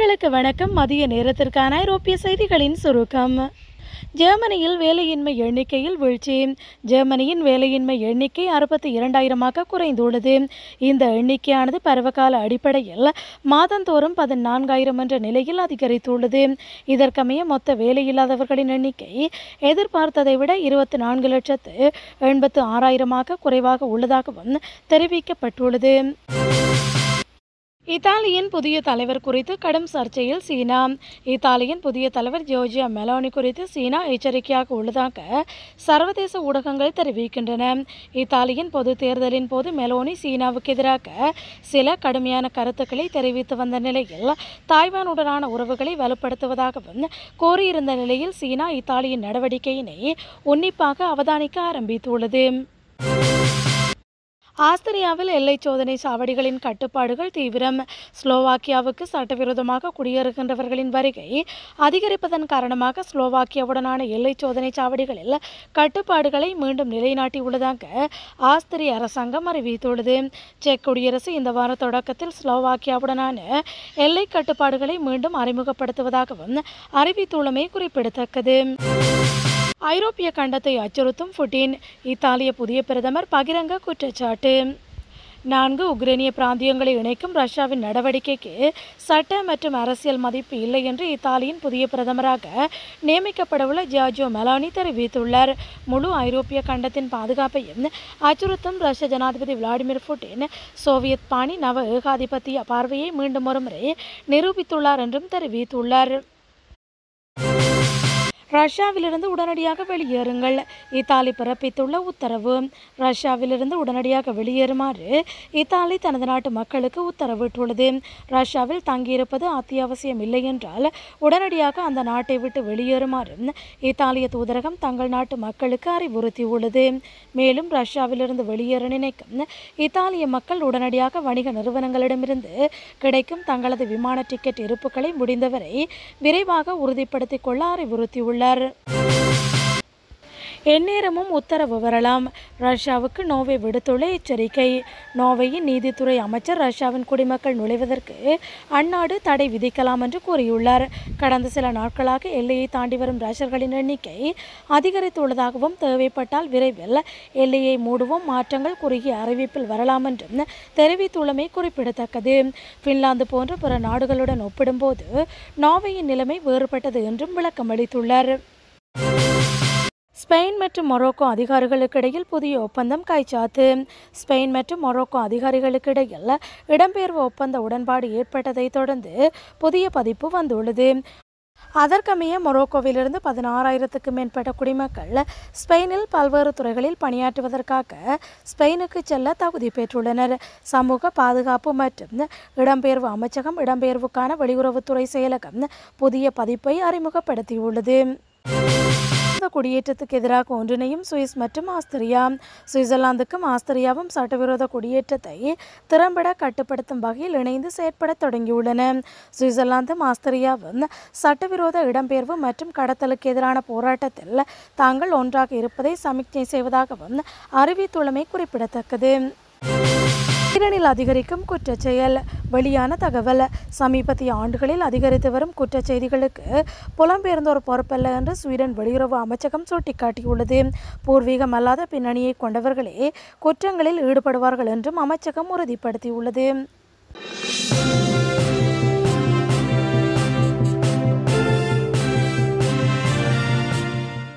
நேர்களுக்கு வணக்கம் மதிய நேரத்திற்கான ஐரோப்பிய செய்திகளின் சுருக்கம் ஜெர்மனியில் வேலையின்மை எண்ணிக்கையில் வீழ்ச்சி ஜெர்மனியின் வேலையின்மை எண்ணிக்கை அறுபத்தி இரண்டாயிரமாக குறைந்துள்ளது இந்த எண்ணிக்கையானது பருவகால அடிப்படையில் மாதந்தோறும் பதினான்காயிரம் என்ற நிலையில் அதிகரித்துள்ளது இதற்கமைய மொத்த வேலையில்லாதவர்களின் எண்ணிக்கை எதிர்பார்த்ததை விட இருபத்தி நான்கு லட்சத்து எண்பத்து ஆறாயிரமாக குறைவாக உள்ளதாகவும் தெரிவிக்கப்பட்டுள்ளது இத்தாலியின் புதிய தலைவர் குறித்து கடும் சர்ச்சையில் சீனா இத்தாலியின் புதிய தலைவர் ஜோர்ஜியா மெலோனி குறித்து சீனா எச்சரிக்கையாக உள்ளதாக சர்வதேச ஊடகங்கள் தெரிவிக்கின்றன இத்தாலியின் பொது தேர்தலின் போது மெலோனி சீனாவுக்கு எதிராக சில கடுமையான கருத்துக்களை தெரிவித்து வந்த நிலையில் தாய்வானுடனான உறவுகளை வலுப்படுத்துவதாகவும் கோரியிருந்த நிலையில் சீனா இத்தாலியின் நடவடிக்கையினை உன்னிப்பாக அவதானிக்க ஆரம்பித்துள்ளது ஆஸ்திரியாவில் எல்லை சோதனை சாவடிகளின் கட்டுப்பாடுகள் தீவிரம் ஸ்லோவாக்கியாவுக்கு சட்டவிரோதமாக குடியேறுகின்றவர்களின் வருகை அதிகரிப்பதன் காரணமாக ஸ்லோவாக்கியாவுடனான எல்லை சோதனை சாவடிகளில் கட்டுப்பாடுகளை மீண்டும் நிலைநாட்டியுள்ளதாக ஆஸ்திரிய அரசாங்கம் அறிவித்துள்ளது செக் குடியரசு இந்த வார தொடக்கத்தில் ஸ்லோவாக்கியாவுடனான எல்லை கட்டுப்பாடுகளை மீண்டும் அறிமுகப்படுத்துவதாகவும் அறிவித்துள்ளமை குறிப்பிடத்தக்கது ஐரோப்பிய கண்டத்தை அச்சுறுத்தும் புட்டின் இத்தாலிய புதிய பிரதமர் பகிரங்க குற்றச்சாட்டு நான்கு உக்ரைனிய பிராந்தியங்களை இணைக்கும் ரஷ்யாவின் நடவடிக்கைக்கு சட்ட மற்றும் அரசியல் மதிப்பு இல்லை என்று இத்தாலியின் புதிய பிரதமராக நியமிக்கப்படவுள்ள ஜார்ஜோ மெலானி தெரிவித்துள்ளார் முழு ஐரோப்பிய கண்டத்தின் பாதுகாப்பையும் அச்சுறுத்தும் ரஷ்ய ஜனாதிபதி விளாடிமிர் புட்டின் சோவியத் பாணி நவ ஏகாதிபத்திய பார்வையை மீண்டும் ஒருமுறை நிரூபித்துள்ளார் என்றும் தெரிவித்துள்ளார் ரஷ்யாவிலிருந்து உடனடியாக வெளியேறுங்கள் இத்தாலி பிறப்பித்துள்ள உத்தரவு ரஷ்யாவிலிருந்து உடனடியாக வெளியேறுமாறு இத்தாலி தனது நாட்டு மக்களுக்கு உத்தரவிட்டுள்ளது ரஷ்யாவில் தங்கியிருப்பது அத்தியாவசியம் இல்லை என்றால் உடனடியாக அந்த நாட்டை விட்டு வெளியேறுமாறு இத்தாலிய தூதரகம் தங்கள் நாட்டு மக்களுக்கு அறிவுறுத்தியுள்ளது மேலும் ரஷ்யாவிலிருந்து வெளியேற நினைக்கும் இத்தாலிய மக்கள் உடனடியாக வணிக நிறுவனங்களிடமிருந்து கிடைக்கும் தங்களது விமான டிக்கெட் இருப்புகளை முடிந்தவரை விரைவாக உறுதிப்படுத்திக் கொள்ள அறிவுறுத்தியுள்ளார் உள்ளார் எந்நேரமும் உத்தரவு வரலாம் ரஷ்யாவுக்கு நோவே விடுத்துள்ள எச்சரிக்கை நோவையின் நீதித்துறை அமைச்சர் ரஷ்யாவின் குடிமக்கள் நுழைவதற்கு அந்நாடு தடை விதிக்கலாம் என்று கூறியுள்ளார் கடந்த சில நாட்களாக எல்லையை தாண்டி வரும் ரஷ்யர்களின் எண்ணிக்கை அதிகரித்துள்ளதாகவும் தேவைப்பட்டால் விரைவில் எல்லையை மூடுவோம் மாற்றங்கள் குறுகிய அறிவிப்பில் வரலாம் என்றும் தெரிவித்துள்ளமை குறிப்பிடத்தக்கது பின்லாந்து போன்ற பிற நாடுகளுடன் ஒப்பிடும்போது நோவையின் நிலைமை வேறுபட்டது என்றும் விளக்கமளித்துள்ளார் ஸ்பெயின் மற்றும் மொரோக்கோ அதிகாரிகளுக்கு இடையில் புதிய ஒப்பந்தம் கைச்சாத்து ஸ்பெயின் மற்றும் மொரோக்கோ அதிகாரிகளுக்கு இடையில் இடம்பெயர்வு ஒப்பந்த உடன்பாடு ஏற்பட்டதைத் தொடர்ந்து புதிய பதிப்பு வந்துள்ளது அதற்கமைய மொரோக்கோவிலிருந்து பதினாறாயிரத்துக்கு மேற்பட்ட குடிமக்கள் ஸ்பெயினில் பல்வேறு துறைகளில் பணியாற்றுவதற்காக ஸ்பெயினுக்கு செல்ல தகுதி பெற்றுள்ளனர் சமூக பாதுகாப்பு மற்றும் இடம்பெயர்வு அமைச்சகம் இடம்பெயர்வுக்கான வெளியுறவுத்துறை செயலகம் புதிய பதிப்பை அறிமுகப்படுத்தியுள்ளது இந்த குடியேற்றத்துக்கு எதிராக ஒன்றிணையும் சுவிஸ் மற்றும் ஆஸ்திரியா சுவிட்சர்லாந்துக்கும் ஆஸ்திரியாவும் சட்டவிரோத குடியேற்றத்தை திறம்பட கட்டுப்படுத்தும் வகையில் இணைந்து செயற்பட தொடங்கியுள்ளன சுவிட்சர்லாந்தும் ஆஸ்திரியாவும் சட்டவிரோத இடம்பெயர்வு மற்றும் கடத்தலுக்கு எதிரான போராட்டத்தில் தாங்கள் ஒன்றாக இருப்பதை சமிக்ஞை செய்வதாகவும் அறிவித்துள்ளமை குறிப்பிடத்தக்கது ஈரனில் அதிகரிக்கும் குற்றச்செயல் வெளியான தகவல் சமீபத்திய ஆண்டுகளில் அதிகரித்து வரும் குற்றச் செய்திகளுக்கு புலம்பெயர்ந்தோர் பொறுப்பல்ல என்று ஸ்வீடன் வெளியுறவு அமைச்சகம் சுட்டிக்காட்டியுள்ளது பூர்வீகம் அல்லாத பின்னணியை கொண்டவர்களே குற்றங்களில் ஈடுபடுவார்கள் என்றும் அமைச்சகம் உறுதிப்படுத்தியுள்ளது